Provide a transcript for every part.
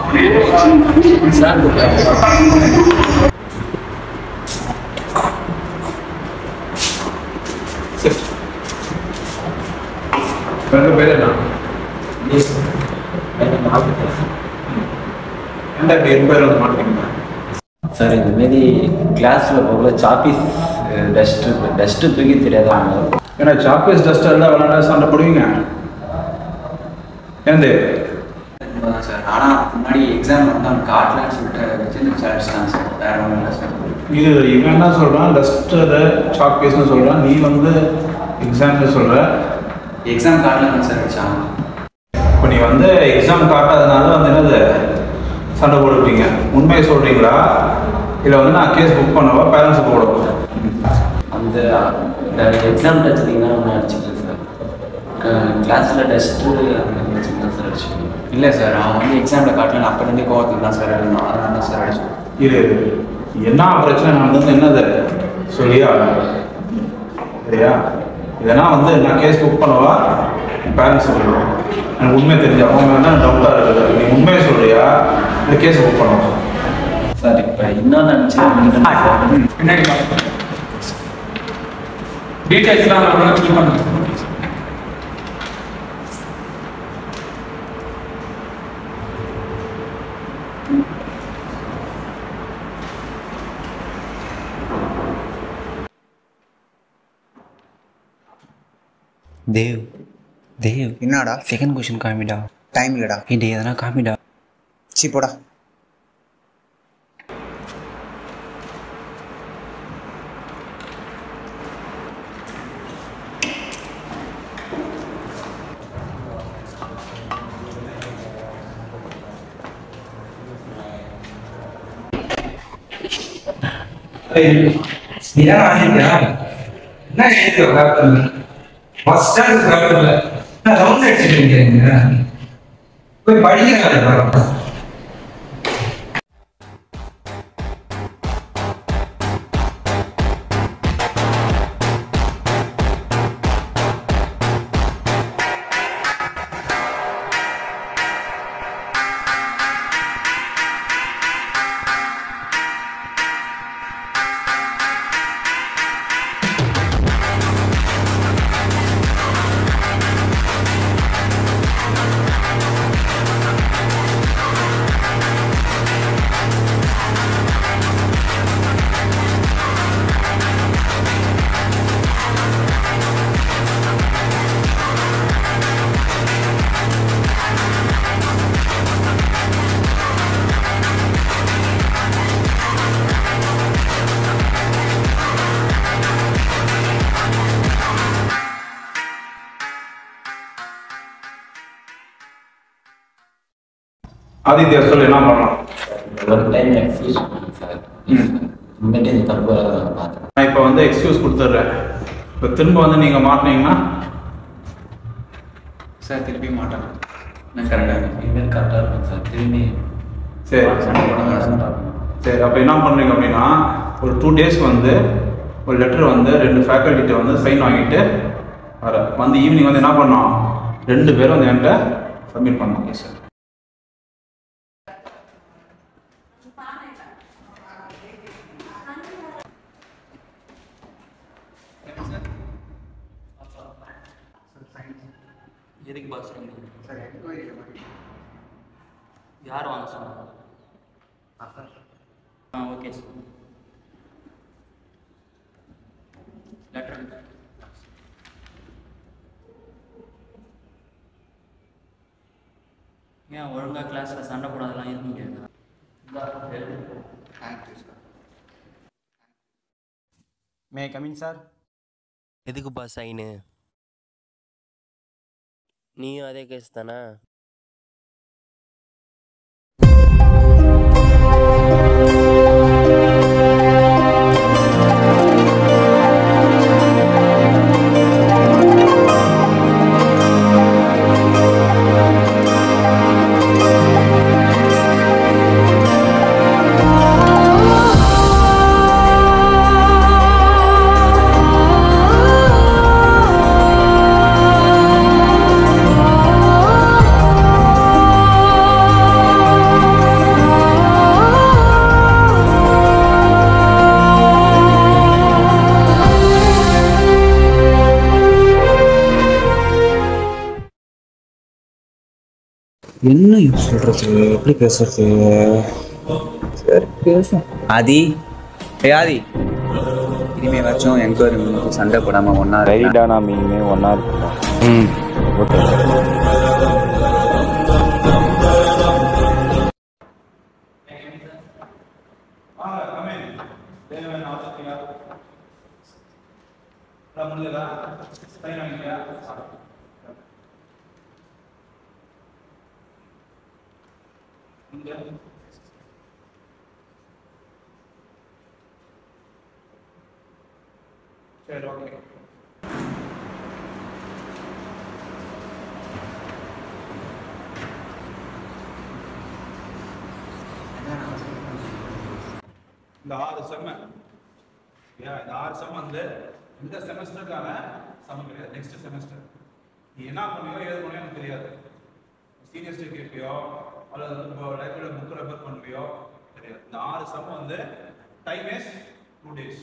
Sir ரெண்டு பேர் என்ன ஏன்டா இப்படி ரெண்டு பேர் வந்து மாட்டீங்க சார் இந்த மாரி கிளாஸில் போகல சாப்பீஸ் டஸ்ட்டு டஸ்ட்டு தூக்கி தெரியாதவங்க ஏன்னா சாக்லேஸ் டஸ்ட் இருந்தால் விளாண்டா சண்டை போடுவீங்க ஏந்து உண்மைதான் சார் ஆனால் முன்னாடி எக்ஸாம் வந்து அவன் காட்டலன்னு சொல்லிட்டு வச்சு விசாரிச்சிட்டான் சார் வேற ஒன்றும் இல்லை சார் இது இவன் என்ன சொல்கிறான் டஸ்டரு சாக் பீஸ்னு சொல்கிறான் நீ வந்து எக்ஸாம்னு சொல்கிற எக்ஸாம் காட்டலன்னு சார் வச்சான் இப்போ நீ வந்து எக்ஸாம் காட்டாதனால வந்து என்னது சண்டை போட்டுட்டீங்க உண்மையை சொல்கிறீங்களா இல்லை வந்து நான் கேஸ் புக் பண்ணவா பேரண்ட்ஸுக்கு போடவா அந்த எக்ஸாம் டச்சிங்கன்னா ஒன்று அடிச்சுக்கல சார் கிளாஸில் டஸ்ட்டு அந்த வச்சுருந்தேன் சார் அடிச்சுக்கணும் இல்லை சார் அவன் வந்து எக்ஸாமில் காட்டலன்னு அப்போலேருந்தே கோவத்துக்கு தான் சார் எழுதணும் அதனால தான் சார் அடிச்சோம் இது என்ன பிரச்சனை நடந்தது என்னது சொல்லியா சரியா இதெல்லாம் வந்து நான் கேஸ் புக் பண்ணவா பேரண்ட்ஸ் சொல்லுவோம் எனக்கு உண்மை தெரிஞ்ச அவங்க வேணா டவுட்டாக இருக்குது நீ உண்மையை சொல்றியா இந்த கேஸ் புக் பண்ணுவோம் சார் இப்போ இன்னொன்று நினச்சி சார் பின்னாடி டீட்டெயில்ஸ்லாம் அதில் ஃபில் பண்ணுங்க தேவ் தேவ் என்னடா செகண்ட் கொஷின் காமிடா டைம் இல்லடா ஏ டே எதனா காமிடா சி போடா நீதான் ஆசிரியா என்ன எழுதி பேப்பர்ல ஃபர்ஸ்ட் ஸ்டாண்ட் பேப்பர்ல நான் ரவுண்ட் அடிச்சுட்டு இருக்கேன் போய் படிக்கிறாங்க ஆதித்யா சொல்லு என்ன பண்ணலாம் ஒரு டைம் எக்ஸ்கியூஸ் பண்ணுங்க சார் இனிமேட்டு இந்த தப்பு வராத பார்த்துறேன் நான் இப்போ வந்து எக்ஸ்கியூஸ் கொடுத்துட்றேன் இப்போ திரும்ப வந்து நீங்கள் மாட்டினீங்கன்னா சார் திருப்பி மாட்டான் நான் கரெக்டாக இனிமேல் கரெக்டாக இருக்கும் சார் திரும்பி சரி சண்டை போடாம சண்டை போடணும். சரி அப்போ என்ன பண்ணுறீங்க அப்படின்னா ஒரு டூ டேஸ் வந்து ஒரு லெட்டர் வந்து ரெண்டு ஃபேக்கல்ட்டிகிட்ட வந்து சைன் வாங்கிட்டு வர வந்து ஈவினிங் வந்து என்ன பண்ணோம் ரெண்டு பேரும் வந்து என்கிட்ட சப்மிட் பண்ணோம் ஓகே சார் எதுக்கு பாஸ் யார் வாங்க சொன்னாங்க ஆ ஓகே சார் லெட்டர் ஏன் ஒழுங்கா கிளாஸில் சண்டை போடாதெல்லாம் இருக்க முடியாது மே கமிங் சார் எதுக்குப்பா சைனு நீயும் அதே கேஸ் தானே ஆ என்ன சொல்றது எப்படி பேசுறது சரி பேசும் ஆதி ஏ ஆதி இனிமே வச்சும் என்கொயரி முடிஞ்சு சண்டை போடாம ஒன்னா ரைடா நாம இனிமே ஒன்னா இருக்கோம் ம் ஓகே சரி ஓகே இந்த ஆறு செம்ம ஏன் இந்த ஆறு செம்ம வந்து இந்த செமஸ்டருக்கான சம்ம கிடையாது நெக்ஸ்ட் செமஸ்டர் நீ என்ன பண்ணுவியோ ஏது பண்ணுவியோ எனக்கு தெரியாது சீனியர்ஸ்ட்டு கேட்பியோ அல்லது வந்து இப்போ லைப்ரரியில் புக் ரெஃபர் பண்ணுவியோ தெரியாது இந்த ஆறு செம்ம வந்து டைம் இஸ் டூ டேஸ்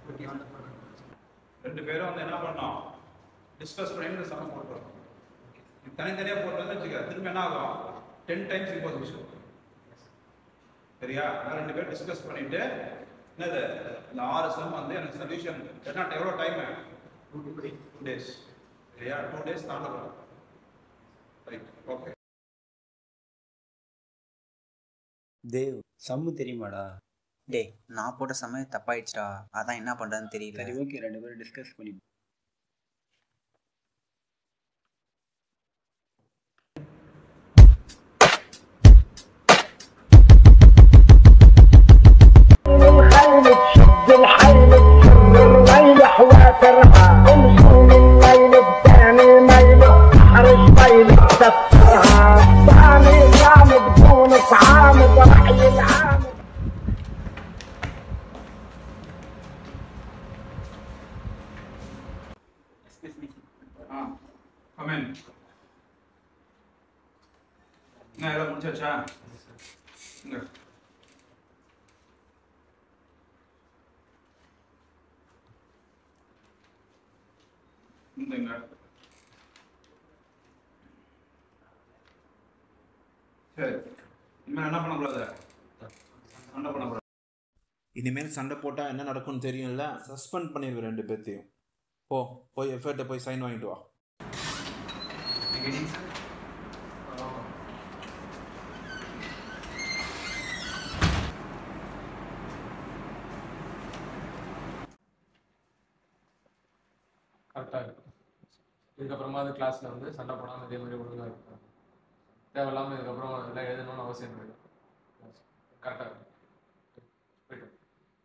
ரெண்டு பேரும் வந்து என்ன பண்ணோம் டிஸ்கஸ் பண்ணி இந்த சம்ம போட்டுறோம் தனித்தனியாக போட்டோம்னு வச்சுக்க திரும்ப என்ன ஆகும் டென் டைம்ஸ் இம்போசிஷன் சரியா நான் ரெண்டு பேரும் டிஸ்கஸ் பண்ணிட்டு என்னது இந்த ஆறு சம் வந்து எனக்கு சொல்யூஷன் என்ன எவ்வளோ டைம் டூ டேஸ் சரியா டூ டேஸ் தாண்டலாம் ரைட் ஓகே தேவ் சம்மு தெரியுமாடா டேய் நான் போட்ட சமயம் தப்பாயிடுச்சுடா அதான் என்ன பண்றதுன்னு தெரியல சரி ஓகே ரெண்டு பேரும் டிஸ்கஸ் பண்ணி الخيل تشد الحيل تسر الريل حوافرها امشوا من ليل بثاني ميل احرج طيل تسفرها ثاني قام بدون طعام برحي العام ஆ கமென் என்ன எல்லாம் முடிச்சாச்சா இங்க இந்தங்க சரி இனிமேல் என்ன பண்ணக்கூடாது சண்டை பண்ணக்கூடாது இனிமேல் சண்டை போட்டால் என்ன நடக்கும்னு தெரியும்ல சஸ்பெண்ட் பண்ணிடுவேன் ரெண்டு பேர்த்தையும் போ போய் எஃபர்ட்டை போய் சைன் வாங்கிட்டு வா கரெக்டாக இருக்கும் இதுக்கப்புறமா அது கிளாஸில் வந்து சண்டை போடாமல் இதே மாதிரி ஒழுங்காக இருக்கும் தேவையில்லாமல் இதுக்கப்புறம் எல்லாம் எழுதணும்னு அவசியம் கிடையாது கரெக்டாக இருக்கும் போயிட்டு வா.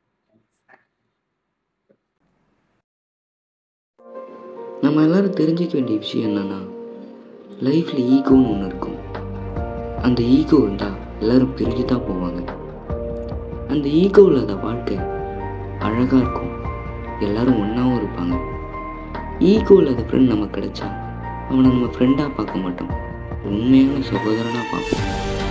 நம்ம எல்லாரும் தெரிஞ்சுக்க வேண்டிய விஷயம் என்னன்னா லைஃப்பில் ஈகோன்னு ஒன்று இருக்கும் அந்த ஈகோ இருந்தால் எல்லாரும் பிரிஞ்சு தான் போவாங்க அந்த ஈகோ இல்லாத வாழ்க்கை அழகாக இருக்கும் எல்லாரும் ஒன்றாவும் இருப்பாங்க ஈகோ இல்லாத ஃப்ரெண்ட் நமக்கு கிடைச்சா அவனை நம்ம ஃப்ரெண்டாக பார்க்க மாட்டோம் உண்மையான சகோதரனாக பார்ப்போம்